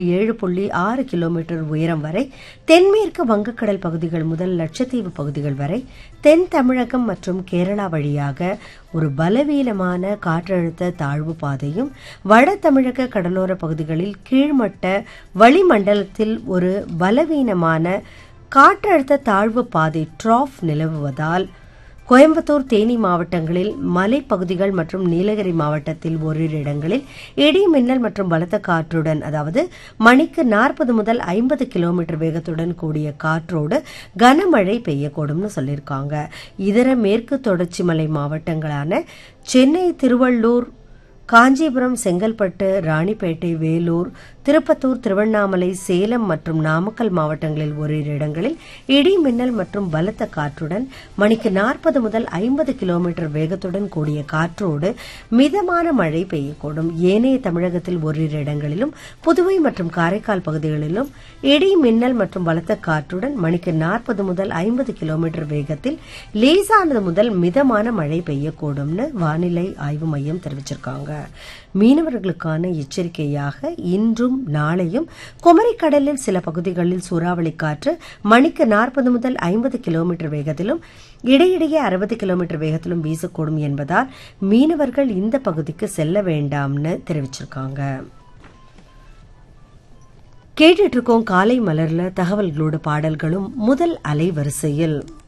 ஏழு புள்ளி ஆறு கிலோமீட்டர் உயரம் வரை தென்மேற்கு வங்கக்கடல் பகுதிகள் முதல் லட்சத்தீவு பகுதிகள் வரை தென் தமிழகம் மற்றும் கேரளா வழியாக ஒரு பலவீனமான காற்றழுத்த தாழ்வு பாதையும் வட தமிழக கடலோர பகுதிகளில் கீழ்மட்ட வளிமண்டலத்தில் ஒரு பலவீனமான காற்றழுத்த தாழ்வு பாதை ட்ராஃப் நிலவுவதால் கோயம்புத்தூர் தேனி மாவட்டங்களில் மலைப்பகுதிகள் மற்றும் நீலகிரி மாவட்டத்தில் ஓரிரு இடங்களில் இடி மின்னல் மற்றும் பலத்த காற்றுடன் அதாவது மணிக்கு நாற்பது முதல் ஐம்பது கிலோமீட்டர் வேகத்துடன் கூடிய காற்றோடு கனமழை பெய்யக்கூடும்னு சொல்லியிருக்காங்க இதர மேற்கு தொடர்ச்சி மலை மாவட்டங்களான சென்னை திருவள்ளூர் காஞ்சிபுரம் செங்கல்பட்டு ராணிப்பேட்டை வேலூர் திருப்பத்தூர் திருவண்ணாமலை சேலம் மற்றும் நாமக்கல் மாவட்டங்களில் ஓரிரு இடங்களில் இடி மின்னல் மற்றும் பலத்த காற்றுடன் மணிக்கு நாற்பது முதல் ஐம்பது கிலோமீட்டர் வேகத்துடன் கூடிய காற்றோடு மிதமான மழை பெய்யக்கூடும் ஏனைய தமிழகத்தில் ஓரிரு இடங்களிலும் புதுவை மற்றும் காரைக்கால் பகுதிகளிலும் இடி மின்னல் மற்றும் பலத்த காற்றுடன் மணிக்கு நாற்பது முதல் ஐம்பது கிலோமீட்டர் வேகத்தில் லேசானது முதல் மிதமான மழை பெய்யக்கூடும்னு வானிலை ஆய்வு மையம் தெரிவிச்சிருக்காங்க மீனவர்களுக்கான எச்சரிக்கையாக இன்றும் நாளையும் குமரிக்கடலில் சில பகுதிகளில் சூறாவளி காற்று மணிக்கு நாற்பது முதல் ஐம்பது கிலோமீட்டர் வேகத்திலும் இடையிடையே அறுபது கிலோமீட்டர் வேகத்திலும் வீசக்கூடும் என்பதால் மீனவர்கள் இந்த பகுதிக்கு செல்ல வேண்டாம்னு தெரிவிச்சிருக்காங்க கேட்டுட்டு இருக்கோம் காலை மலர்ல தகவல்களோட பாடல்களும் முதல் அலைவரிசையில்